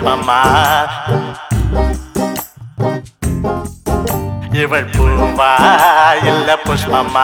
புஷ்பமா இவள் பூவா இல்ல புஷ்பமா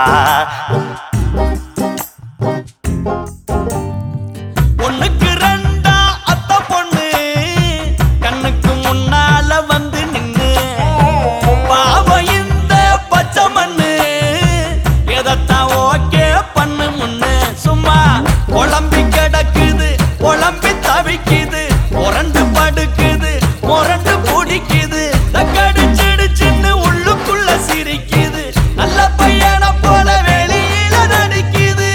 ஒண்ணுக்கு ரெண்டா அத்த பொண்ணு கண்ணுக்கு முன்னால வந்து நின்னு பாவம் இந்த பச்சை மண்ணு எதத்தான் ஓகே பண்ணு முன்னு சும்மா குழம்பி கிடக்குது குழம்பி தவிக்குது முரண்டு படுக்குது முரண்டு பிடிக்குது தக்கடிச்சிடுச்சின்னு உள்ளுக்குள்ள சிரிக்குது நல்ல பையனை போல வெளியில நடிக்குது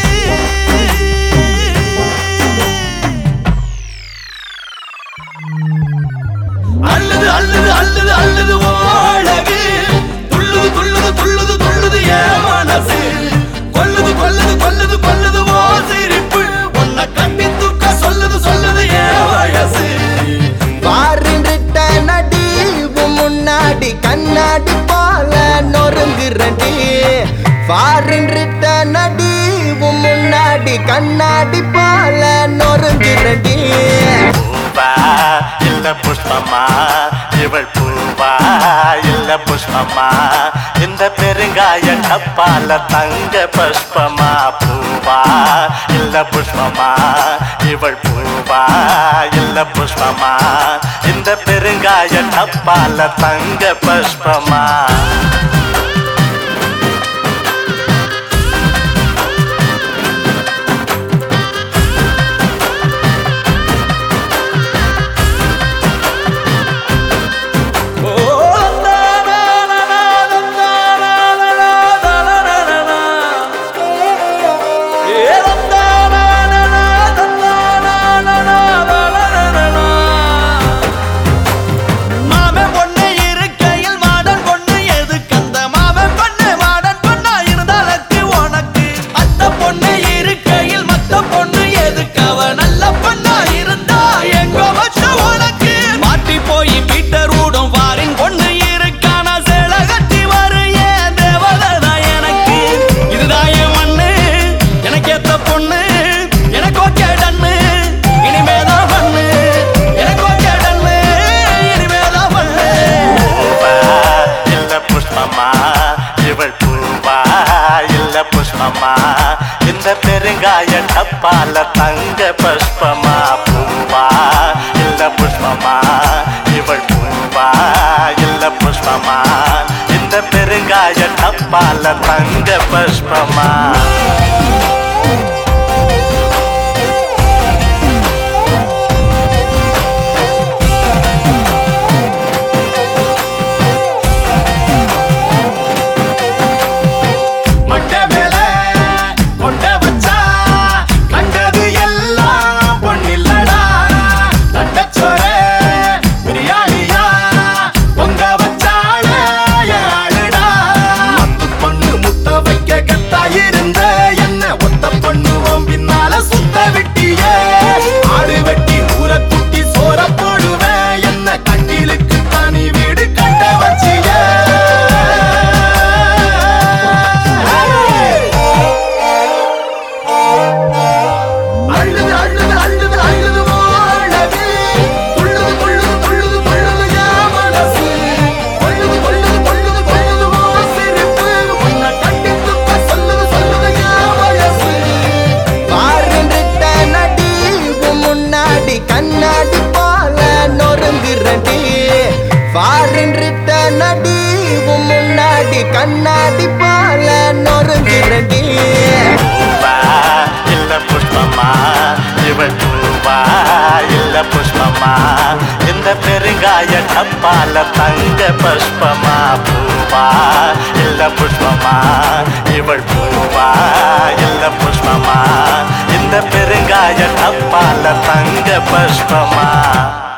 அள்ளுது அள்ளுது அள்ளுது அள்ளுது ஓழகு துள்ளுது துள்ளுது துள்ளுது துள்ளுது ஏன் மனசு கொல்லுது கொல்லுது கொல்லுது கொல்லுது ஓ சிரிப்பு உன்னை கட்டி தூக்க சொல்லுது சொல்லுது ஏன் வயசு பாருன்றிட்ட நடி உன் முன்னாடி கண்ணாடி போல நொறுங்குறடி பாருன்றிட்ட நடி உன் முன்னாடி கண்ணாடி போல நொறுங்குறடி பூவா இல்ல புஷ்பமா இவள் பூவா இல்ல புஷ்பமா இந்த பெருங்காய டப்பால தங்க புஷ்பமா பூவா இல்ல புஷ்பமா இவள் பூவா இல்ல புஷ்பமா இந்த பெருங்காய டப்பால தங்க புஷ்பமா ஓ மாமன் பொண்ணு இருக்கையில் மாடன் பொண்ணு எதுக்கு அந்த மாமன் பொண்ணு மாடன் பொண்ணா இருந்தாலக்கு உனக்கு அத்த பொண்ணு இருக்கையில் மத்த பொண்ணு எதுக்கு அவ நல்ல பொண்ணா இருந்தா எங்க வச்ச உனக்கு மாட்டி போய் பீட்டர் ஊடும் வாரின் பொண்ணு இருக்கான சேலை கட்டி வரு ஏன் தேவதைதான் எனக்கு இதுதான் என் மண்ணு எனக்கு ஏத்த பொண்ணு எனக்கு ஓகே டன்னு இனிமேதான் பண்ணு எனக்கு ஓகே டன்னு இனிமேதான் பண்ணு பூவா இல்ல புஷ்பமா இவள் பூவா இல்ல புஷ்பமா இந்த பெருங்காய டப்பால தங்க புஷ்பமா பூவா இல்ல புஷ்பமா இவள் பூவா இல்ல புஷ்பமா இந்த பெருங்காய டப்பால தங்க புஷ்பமா மொட்டை மேல கொண்ட வச்சா கண்டது எல்லாம் பொன்னில்லடா தட்டச்சோறு பிரியாணியா பொங்க வச்சாலே ஆளுடா மத்து பொண்ணு முத்த வைக்க கத்தா இருந்த என்ன ஒத்த பண்ணுவோம் பின்னால சுத்த விட்டியே ஆடு வெட்டி ஊற குட்டி சோற போடுவேன் என்ன கட்டிலுக்கு தனி வீடு கட்ட வச்சியே அழுது அழுது அழுது அழுது வாழவே துள்ளுது துள்ளுது துள்ளுது துள்ளுது என் மனசு கொள்ளுது கொள்ளுது கொள்ளுது கொள்ளுது ஓ சிரிப்பு உன்னை கண்டித்துக்க சொல்லுது சொல்லுது என் வயசு பாருன்றிட்ட நடி உன் முன்னாடி கண்ணாடி போல நொறுங்குறடி பாருன்றிட்ட நடி உன் முன்னாடி கண்ணாடி போல நொறுங்குறடி பூவா இல்ல புஷ்பமா இவள் பூவா இல்ல புஷ்பமா இந்த பெருங்காய டப்பால தங்க புஷ்பமா பூவா இல்ல புஷ்பமா இவள் பூவா இல்ல புஷ்பமா இந்த பெருங்காய டப்பால தங்க புஷ்பமா